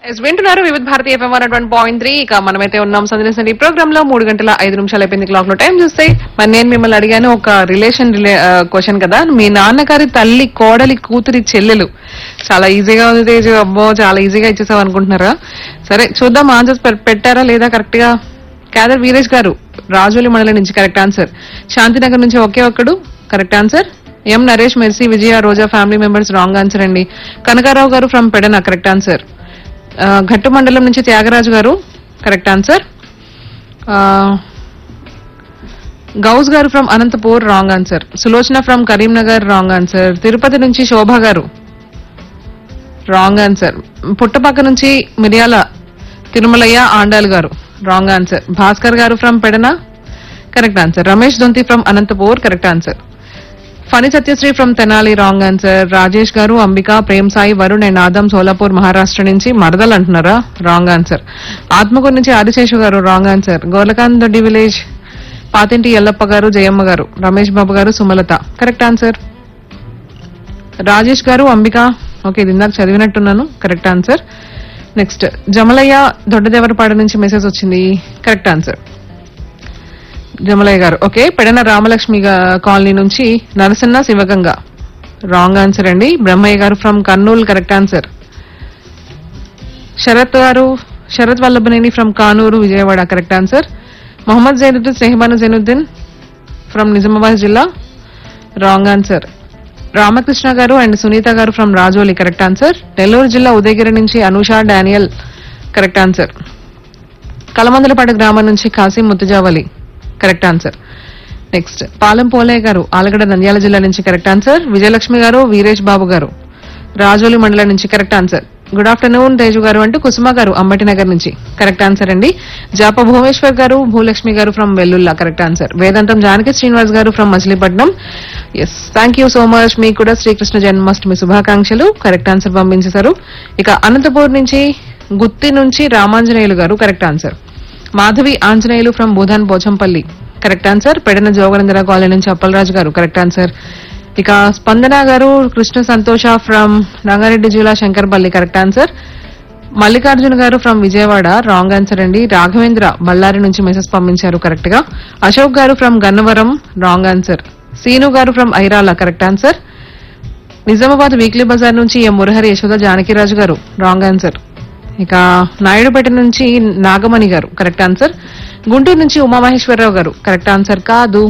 yes వింటున్నారు Vividh Bharati FM one one point three ఇక మనమైతే ఉన్నాం సందర్శన ఈ ప్రోగ్రామ్ లో మూడు గంటల ఐదు నిమిషాలు అయిపోయింది క్లాక్ లో టైం చూస్తే మరి నేను మిమ్మల్ని అడిగాను ఒక రిలేషన్ క్వశ్చన్ కదా మీ నాన్నగారి తల్లి కోడలి కూతురి చెల్లెలు చాలా ఈజీగా ఉంది తేజు అబ్బో చాలా ఈజీగా ఇచ్చేసావు అనుకుంటున్నారా సరే చూద్దాం ఆన్సర్స్ పెట్టారా లేదా కరెక్ట్ గా కాదర్ వీరేష్ గారు రాజోలి మండలం నుంచి కరెక్ట్ ఆన్సర్ శాంతినగర్ నుంచి ఒకే ఒక్కడు correct answer M Naresh Mercy Vijaya Roja family members wrong answer అండి కనకారావు గారు ఫ్రమ్ పెడన కరెక్ట్ ఆన్సర్ ఆ, ఘట్టు మండలం నుంచి త్యాగరాజు గారు కరెక్ట్ ఆన్సర్ ఆ, Ghouse garu from Anantapur wrong answer Sulochana from Karimnagar wrong answer Tirupati నుంచి శోభ గారు రాంగ్ ఆన్సర్ పుట్టపక్క నుంచి మిరియాల తిరుమలయ్య ఆండాల్ గారు wrong answer Bhaskar garu from Pedana correct answer Ramesh Donthi from Anantapur correct answer Phani Satyasri from Tenali wrong answer Rajesh garu Ambika Prem Sai Varun and Adam Solapur Maharashtra నుంచి మరదలు అంటున్నారా రాంగ్ ఆన్సర్ ఆత్మకూరు నుంచి ఆదిశేషు గారు రాంగ్ ఆన్సర్ గోర్లకాంత్ దొడ్డి విలేజ్ పాతింటి ఎల్లప్ప గారు జయమ్మ గారు రమేష్ బాబు గారు Sumalatha correct answer Rajesh garu Ambika okay ఇది ఇందాక చదివినట్టున్నాను correct answer next Jamalayya Doddadevarapadu నుంచి మెసేజ్ వచ్చింది కరెక్ట్ ఆన్సర్ జమలయ్య గారు ఓకే పెడన రామలక్ష్మి గా- కాలనీ నుంచి నరసన్న శివగంగ రాంగ్ ఆన్సర్ అండి Brahmayya garu from Kurnool correct answer Sharath garu Sharath Vallabhaneni from Kanuru Vijayawada correct answer Mohammed Jainuddin Snehabanu Jainuddin from Nizamabad జిల్లా wrong answer Ramakrishna garu and Sunitha garu from Rajoli correct answer Nellore జిల్లా ఉదయగిరి నుంచి Anusha Daniel correct answer Kalamandalapadu గ్రామం నుంచి Kasim Muthujavali correct answer next Palem Polayya garu Alagadda Nandyal జిల్లా నుంచి కరెక్ట్ ఆన్సర్ విజయలక్ష్మి గారు వీరేష్ బాబు గారు రాజోలి మండలం నుంచి correct answer good afternoon Teju garu అంటూ కుసుమ గారు అంబటి నగర్ నుంచి కరెక్ట్ ఆన్సర్ అండి జాప భువనేశ్వర్ గారు భూలక్ష్మి గారు ఫ్రమ్ వెల్లుల్లా కరెక్ట్ ఆన్సర్ వేదాంతం Janaki Srinivas garu from Machilipatnam yes thank you so much మీకు కూడా శ్రీకృష్ణ జన్మాష్టమి శుభాకాంక్షలు కరెక్ట్ ఆన్సర్ పంపించేశారు ఇక అనంతపూర్ నుంచి గుత్తి నుంచి Ramanjaneyulu garu correct answer Madhavi Anjaneyulu from Bhoodan Pochampally correct answer Pedana Joganandara colony నుంచి అప్పలరాజు గారు కరెక్ట్ ఆన్సర్ ఇక స్పందన గారు కృష్ణ సంతోష ఫ్రమ్ రంగారెడ్డి జిల్లా శంకర్పల్లి కరెక్ట్ ఆన్సర్ మల్లికార్జున గారు ఫ్రమ్ విజయవాడ రాంగ్ ఆన్సర్ అండి రాఘవేంద్ర బళ్ళారి నుంచి మెసేజ్ పంపించారు కరెక్ట్ గా Ashok garu from Gannavaram wrong answer Seenu garu from Irala correct answer Nizamabad weekly Bazar నుంచి ఎం మురహరి యశోద జానకిరాజు గారు రాంగ్ ఆన్సర్ ఇక నాయుడుపేట నుంచి నాగమణి గారు కరెక్ట్ ఆన్సర్ గుంటూరు నుంచి ఉమామహేశ్వరరావు గారు కరెక్ట్ ఆన్సర్ కాదు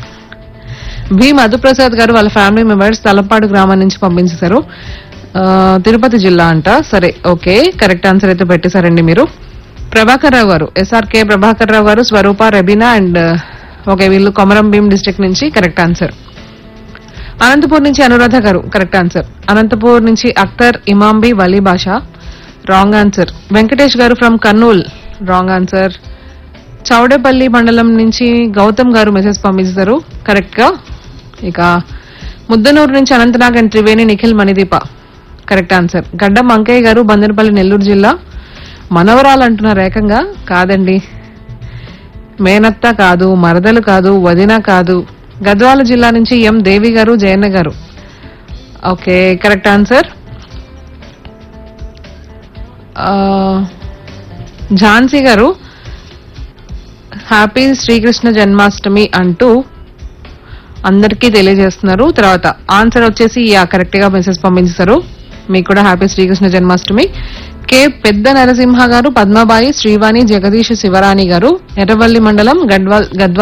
బి మధుప్రసాద్ గారు వాళ్ళ ఫ్యామిలీ మెంబర్స్ తలపాడు గ్రామం నుంచి పంపించేశారు ఆ, తిరుపతి జిల్లా అంట సరే ఓకే కరెక్ట్ ఆన్సర్ అయితే పెట్టేశారండి మీరు ప్రభాకర్ రావు గారు ఎస్ఆర్కే ప్రభాకర్ రావు గారు స్వరూప రబీనా అండ్ ఓకే వీళ్ళు కొమరం భీం డిస్ట్రిక్ట్ నుంచి కరెక్ట్ ఆన్సర్ అనంతపూర్ నుంచి అనురాధ గారు కరెక్ట్ ఆన్సర్ అనంతపూర్ నుంచి అఖ్తర్ ఇమాంబి వలీ భాష wrong answer Venkatesh garu from Kurnool wrong answer Choudepalli మండలం నుంచి గౌతమ్ గారు మెసేజ్ పంపించారు కరెక్ట్ గా ఇక ముద్దనూరు నుంచి Anantnag and Triveni Nikhil Manideepa correct answer Gaddam Ankayya గారు బందరపల్లి నెల్లూరు జిల్లా మనవరాలు అంటున్నారు ఏకంగా కాదండి మేనత్త కాదు మరదలు కాదు వదిన కాదు గద్వాల జిల్లా నుంచి ఎం దేవి గారు జయన్న గారు ఓకే కరెక్ట్ ఆన్సర్ ఆ, ఝాన్సీ గారు హ్యాపీ శ్రీకృష్ణ జన్మాష్టమి అంటూ అందరికీ తెలియజేస్తున్నారు తర్వాత ఆన్సర్ వచ్చేసి యా కరెక్ట్ గా మెసేజ్ పంపించారు మీకు కూడా హ్యాపీ శ్రీకృష్ణ జన్మాష్టమి కె పెద్ద నరసింహ గారు పద్మబాయి శ్రీవాణి జగదీష్ శివరాణి గారు ఎర్రవల్లి మండలం గద్వాల్ గద్వాల్